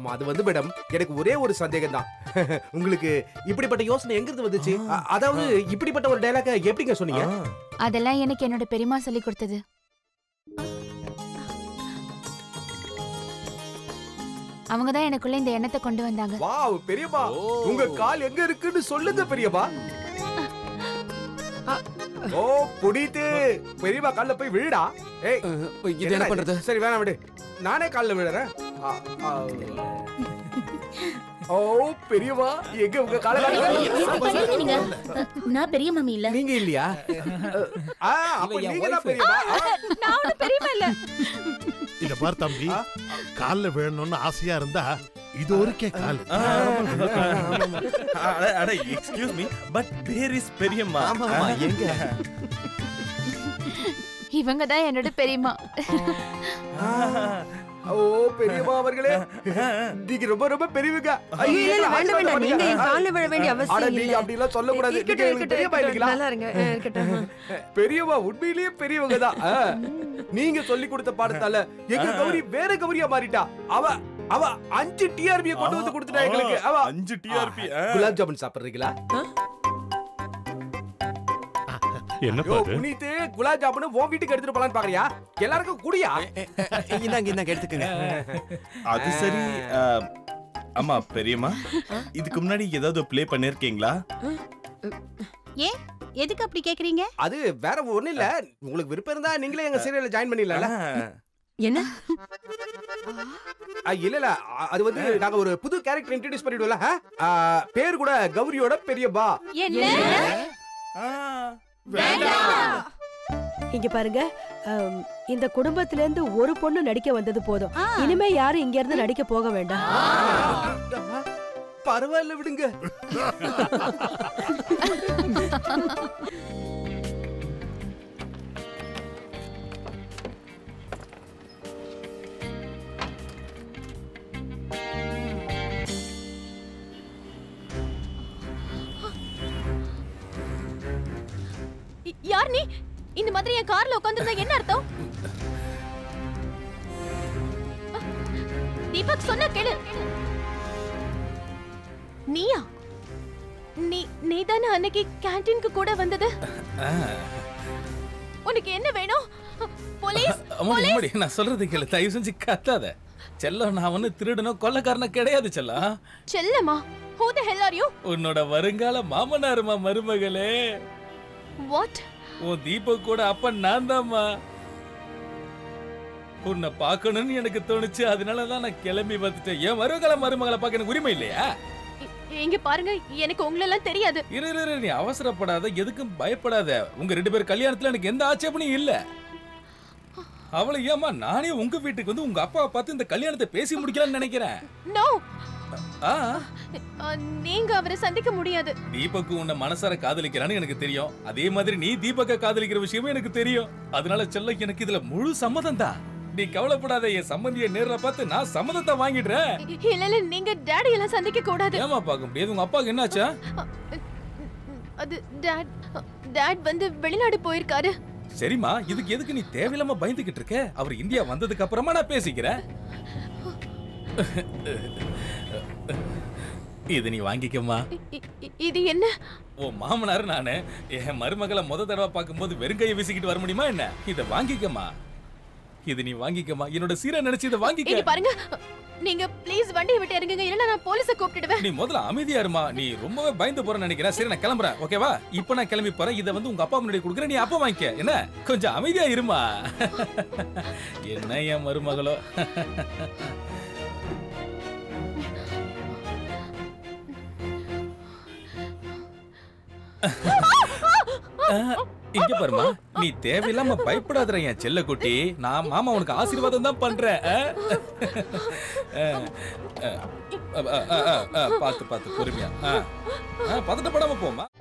ஆமா, அது வந்து மேடம் எனக்கு ஒரே ஒரு சந்தேகம் தான் உங்களுக்கு இப்படிப்பட்ட யோசனை எங்க இருந்து வந்துச்சு அ- அதாவது இப்படிப்பட்ட ஒரு டைலாக எப்படிங்க சொன்னீங்க அதெல்லாம் எனக்கு என்னோட பெரியம்மா சொல்லி கொடுத்தது அவங்க தான் எனக்குள்ள இந்த எண்ணத்தை கொண்டு வந்தாங்க வாவ் பெரியப்பா உங்க கால் எங்க இருக்குன்னு சொல்லுங்க பெரியப்பா ஓ புடித்து பெரியப்பா கால்ல போய் விழுடா ஏய் இது என்ன பண்றது சரி வேணாம் விடு நானே கால்ல விழுறேன் ஆ, ஆ. ஓ பெரியவா எங்க உங்க கால பண்ணுங்க நீங்க நான் பெரிய மாமி இல்ல நீங்க இல்லையா ஆ, அப்ப இவன் என் நீங்க தான் wife. பெரியவா ஆ, நான் ஒன்னும் பெரியம்மா இல்ல இத பார் தம்பி ஆ? கால்ல விழணும்னு ஆசையா இருந்தா இது ஒருக்கே கால் அட அட excuse me but where is பெரியம்மா ஆமா ஆமா எங்க இவங்க தான் என்னோட பெரியம்மா ஓ பெரியவா அவர்களே நீங்க ரொம்ப ரொம்ப பெரியவங்க ஐயோ, இல்ல, இல்ல, வேண்டாம், வேண்டாம். நீங்க என் ஆ, கால்ல விழ வேண்டிய அட, அவசியம் நீங்க இல்ல. அப்படி எல்லாம் சொல்லக்கூடாது நீங்க இருக்கட்டும், எங்களுக்கு இருக்கட்டும், பெரியப்பா இருக்கட்டும். இல்லீங்களா நல்லா இருங்க அஹ், இருக்கட்டும் பெரியவா உண்மையிலேயே பெரியவங்க தான் ஆ. நீங்க சொல்லி கொடுத்த பாடத்தால எங்க கௌரி வேற கௌரியா மாறிட்டா அவ அவ அஞ்சு டிஆர்பி கொண்டு வந்து கொடுத்துட்டா எங்களுக்கு அவ அஞ்சு டிஆர்பி குலாப் ஜாமுன் சாப்பிடுறீங்களா என்னப்பா யோ அது புனித்து குலாப் ஜாமுன் உன் வீட்டுக்கு எடுத்துட்டு போலான்னு பாக்குறியா எல்லாருக்கும் குடியா இந்தாங்க இந்தாங்க எடுத்துக்கங்க அது சரி அஹ், அம்மா பெரியம்மா இதுக்கு முன்னாடி ஏதாவது ப்ளே பண்ணிருக்கீங்களா ஏன் எதுக்கு அப்படி கேக்குறீங்க அது வேற ஒண்ணு இல்ல உங்களுக்கு விருப்பம் இருந்தா நீங்களே எங்க சீரியல்ல ஜாயின் பண்ணிடலாம்ல என்ன ஆ, இல்ல இல்ல அ- அது வந்து நாங்க ஒரு புது கேரக்டர் இன்ட்ரோடியூஸ் பண்ணிடுவோம்ல ஆ? ஆ, பேர் கூட கௌரியோட பெரியப்பா என்ன இங்க பாருங்க அம், இந்த குடும்பத்துல இருந்து ஒரு பொண்ணு நடிக்க வந்தது போதும் இனிமே யாரும் இங்க இருந்து நடிக்க போக வேண்டாம் பரவாயில்ல விடுங்க இ- யார் நீ இந்த மாதிரி என் கார்ல உட்கார்ந்திருந்தா என்ன அர்த்தம் தீபக் சொன்ன கேளு நீயா நீ நீ தானே அன்னைக்கு கேண்டீனுக்கு கூட வந்தது உனக்கு என்ன வேணும் போலீஸ் அம்மா நிம்மடி நான் சொல்றது கேளு தயவு செஞ்சு கத்தாத செல்லம் நான் ஒண்ணு திருடனோ கொள்ளக்காரனோ கிடையாது செல்லம் செல்லமா who the hell are you உன்னோட வருங்கால மாமனாருமா மருமகளே what உன் தீபக் கூட அப்ப நான் தாம்மா உன்னை பார்க்கணும்னு எனக்கு தோணுச்சு அதனாலதான் நான் கிளம்பி வந்துட்டேன் என் மருமகள மருமகளை பார்க்க எனக்கு உரிமை இல்லையா இ- இங்க பாருங்க எனக்கு உங்களெல்லாம் தெரியாது இரு இரு, இரு நீ அவசரப்படாத எதுக்கும் பயப்படாத உங்க ரெண்டு பேர் கல்யாணத்துல எனக்கு எந்த ஆட்சேபனையும் இல்ல அவளை ஏமா நானே உங்க வீட்டுக்கு வந்து உங்க அப்பாவை பார்த்து இந்த கல்யாணத்தை பேசி முடிக்கலாம்னு நினைக்கிறேன் நோ ஆ நீங்க அவரை சந்திக்க முடியாது தீபக் உன்னை மனசார காதலிக்கிறான்னு எனக்கு தெரியும் அதே மாதிரி நீ தீபக்க காதலிக்கிற விஷயமும் எனக்கு தெரியும் அதனால செல்ல எனக்கு இதுல முழு சம்மதம் தான் நீ கவலைப்படாத என் சம்மந்திய நேர்ல பார்த்து நான் சம்மதத்தை வாங்கிடுறேன் இ- இல்ல இல்ல நீங்க டாடி எல்லாம் சந்திக்க கூடாது ஏமா பார்க்க முடியாது உங்க அப்பாவுக்கு என்னாச்சா அது டாட் டாட் வந்து வெளிநாடு போயிருக்காரு சரிம்மா இதுக்கு எதுக்கு நீ தேவையில்லாம பயந்துகிட்டு இருக்க அவர் இந்தியா வந்ததுக்கு அப்புறமா நான் பேசிக்கிறேன் இது நீ வாங்கிக்கம்மா இ- இ- இது என்ன உன் மாமனார் நானு என் மருமகளை முத தடவை பார்க்கும்போது வெறுங்கையை வீசிக்கிட்டு வர முடியுமா என்ன இத வாங்கிக்கம்மா இது நீ வாங்கிக்கம்மா என்னோட சீரை நினைச்சு இதை இங்க வாங்கிக்க பாருங்க நீங்க ப்ளீஸ் வண்டியை விட்டு இறங்குங்க இல்ல நான் போலீஸ கூப்பிட்டுடுவேன் நீ முதல்ல அமைதியா இருமா நீ ரொம்பவே பயந்து போறேன்னு நினைக்கிறேன் சரி நான் கிளம்புறேன் ஓகேவா இப்போ நான் கிளம்பி போறேன் இதை வந்து உங்க அப்பா முன்னாடி கொடுக்குறேன் நீ அப்பா வாங்கிக்க என்ன கொஞ்சம் அமைதியா இருமா என்ன என் மருமகளோ அஹ், இங்க பாருமா நீ தேவையில்லாம பயப்படாதற என் செல்ல குட்டி நான் மாமா உனக்கு ஆசீர்வாதம் தான் பண்றேன் அஹ். அஹ், அஹ், அஹ், அஹ், அஹ், அஹ், பார்த்து பார்த்து பொறுமையா அஹ். அஹ், பதட்டப்படாம போமா